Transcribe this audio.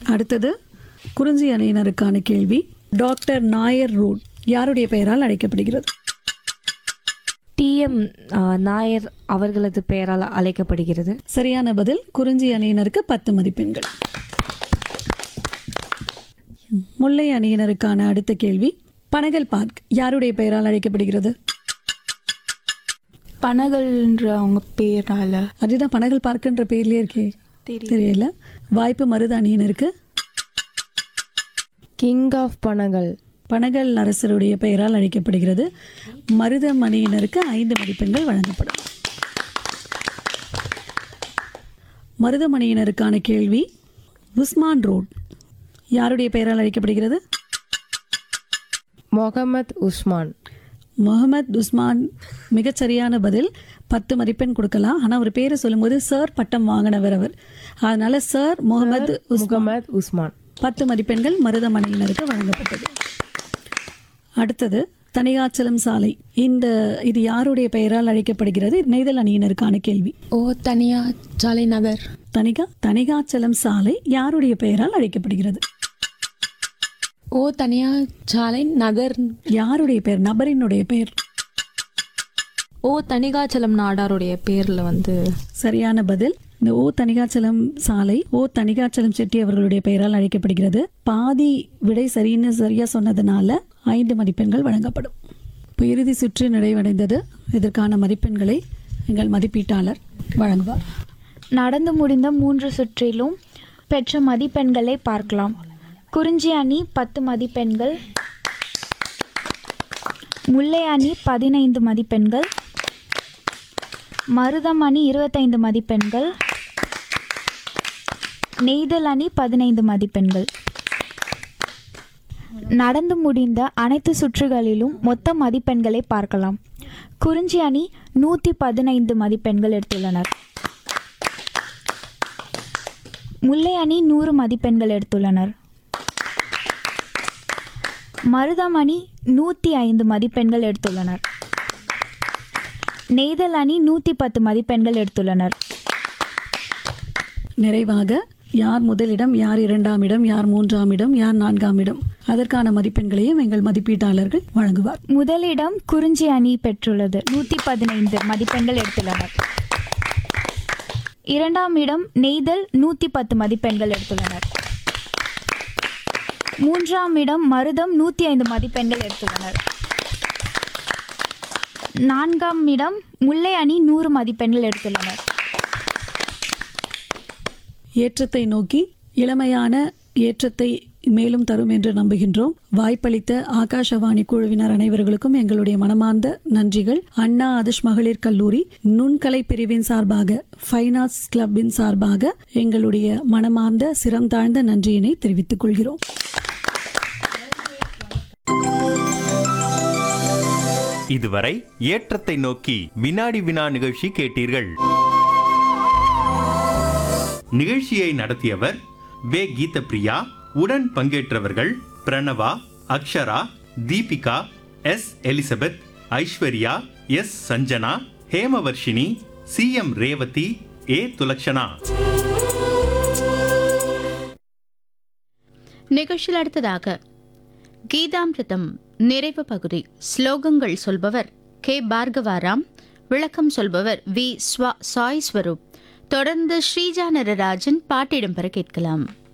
அடுத்தது குறிஞ்சி அணியினருக்கான கேள்வி டாக்டர் நாயர் ரோட் யாருடைய பெயரால் அழைக்கப்படுகிறது டிஎம் நாயர் அவர்களது பெயரால் அழைக்கப்படுகிறது சரியான பதில் குறிஞ்சி அணியினருக்கு பத்து மதிப்பெண்கள் முல்லை அணியினருக்கான அடுத்த கேள்வி பனகல் பார்க் யாருடைய பெயரால் அழைக்கப்படுகிறது பனகல்ன்ற அவங்க பேரால அதுதான் பனகல் பார்க்குன்ற பேர்லயே இருக்கே தெரியல வாய்ப்பு மருத அணியினருக்கு கிங் ஆஃப் பனகல் பனகல் அரசருடைய பெயரால் அழைக்கப்படுகிறது மருதம் அணியினருக்கு ஐந்து மதிப்பெண்கள் வழங்கப்படும் மருதம் அணியினருக்கான கேள்வி உஸ்மான் ரோட் யாருடைய பெயரால் அழைக்கப்படுகிறது மொஹமத் உஸ்மான் முகமது உஸ்மான் மிகச்சரியான பதில் பத்து மதிப்பெண் கொடுக்கலாம் ஆனால் அவர் பேரை சொல்லும்போது சார் பட்டம் வாங்கினவர் அவர் அதனால சார் முகமது உஸ்மான் முகமத் உஸ்மான் பத்து மதிப்பெண்கள் மருதம் அணியினருக்கு வழங்கப்பட்டது அடுத்தது தனியாச்சலம் சாலை இந்த இது யாருடைய பெயரால் அழைக்கப்படுகிறது நெய்தல் அணியினருக்கான கேள்வி ஓ தனியா சாலை நகர் தனிகா தனிகாச்சலம் சாலை யாருடைய பெயரால் அழைக்கப்படுகிறது ஓ தனியா சாலை நகர் யாருடைய பெயர் நபரினுடைய பெயர் ஓ தணிகாச்சலம் நாடாருடைய பேர்ல வந்து சரியான பதில் இந்த ஓ தனிகாச்சலம் சாலை ஓ தனிகாச்சலம் செட்டி அவர்களுடைய பெயரால் அழைக்கப்படுகிறது பாதி விடை சரின்னு சரியா சொன்னதுனால ஐந்து மதிப்பெண்கள் வழங்கப்படும் இப்போ இறுதி சுற்று நிறைவடைந்தது இதற்கான மதிப்பெண்களை எங்கள் மதிப்பீட்டாளர் வழங்குவார் நடந்து முடிந்த மூன்று சுற்றிலும் பெற்ற மதிப்பெண்களை பார்க்கலாம் குறிஞ்சி அணி பத்து மதிப்பெண்கள் முல்லை அணி பதினைந்து மதிப்பெண்கள் மருதம் அணி இருபத்தைந்து மதிப்பெண்கள் நெய்தல் அணி பதினைந்து மதிப்பெண்கள் நடந்து முடிந்த அனைத்து சுற்றுகளிலும் மொத்த மதிப்பெண்களை பார்க்கலாம் குறிஞ்சி அணி நூற்றி பதினைந்து மதிப்பெண்கள் எடுத்துள்ளனர் முல்லை அணி நூறு மதிப்பெண்கள் எடுத்துள்ளனர் மருதம் அணி நூற்றி ஐந்து மதிப்பெண்கள் எடுத்துள்ளனர் நெய்தல் அணி நூற்றி பத்து மதிப்பெண்கள் எடுத்துள்ளனர் நிறைவாக யார் முதலிடம் யார் இரண்டாம் இடம் யார் மூன்றாம் இடம் யார் நான்காம் இடம் அதற்கான மதிப்பெண்களையும் எங்கள் மதிப்பீட்டாளர்கள் வழங்குவார் முதலிடம் குறிஞ்சி அணி பெற்றுள்ளது நூற்றி பதினைந்து மதிப்பெண்கள் எடுத்துள்ளனர் இரண்டாம் இடம் நெய்தல் நூற்றி பத்து மதிப்பெண்கள் எடுத்துள்ளனர் மூன்றாம் இடம் மருதம் நூற்றி ஐந்து மதிப்பெண்கள் எடுத்துள்ளனர் நான்காம் இடம் முல்லை அணி நூறு மதிப்பெண்கள் எடுத்துள்ளனர் ஏற்றத்தை நோக்கி இளமையான ஏற்றத்தை மேலும் தரும் என்று நம்புகின்றோம் வாய்ப்பளித்த ஆகாஷவாணி குழுவினர் அனைவர்களுக்கும் எங்களுடைய மனமார்ந்த நன்றிகள் அண்ணா அதிஷ் மகளிர் கல்லூரி நுண்கலை பிரிவின் சார்பாக ஃபைன் ஆர்ட்ஸ் கிளப்பின் சார்பாக எங்களுடைய மனமார்ந்த சிரம் தாழ்ந்த நன்றியினை தெரிவித்துக் கொள்கிறோம் இதுவரை ஏற்றத்தை நோக்கி வினாடி வினா நிகழ்ச்சி கேட்டீர்கள் நிகழ்ச்சியை நடத்தியவர் வே கீதப்பிரியா உடன் பங்கேற்றவர்கள் Pranava Akshara Deepika S Elizabeth Aishwarya S Sanjana Hemavarshini C M Revathi A Dulakshana நிகழ்ச்சியில் அடுத்ததாக கீதாமிருதம் நிறைவு பகுதி ஸ்லோகங்கள் சொல்பவர் கே பார்கவாராம் விளக்கம் சொல்பவர் வி ஸ்வா சாய் ஸ்வரூப் தொடர்ந்து ஸ்ரீஜா நடராஜன் பாட்டிடம் பெற கேட்கலாம்